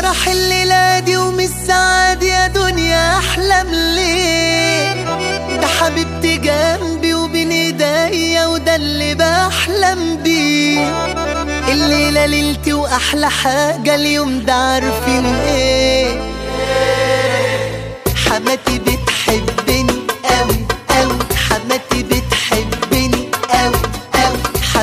فرح الليلة دي ومش سعاد يا دنيا احلم ليه ده حبيبتي جنبي وبين ايديا وده اللي بحلم بيه الليلة ليلتي واحلى حاجة اليوم ده عارفين ايه حماتي بتحب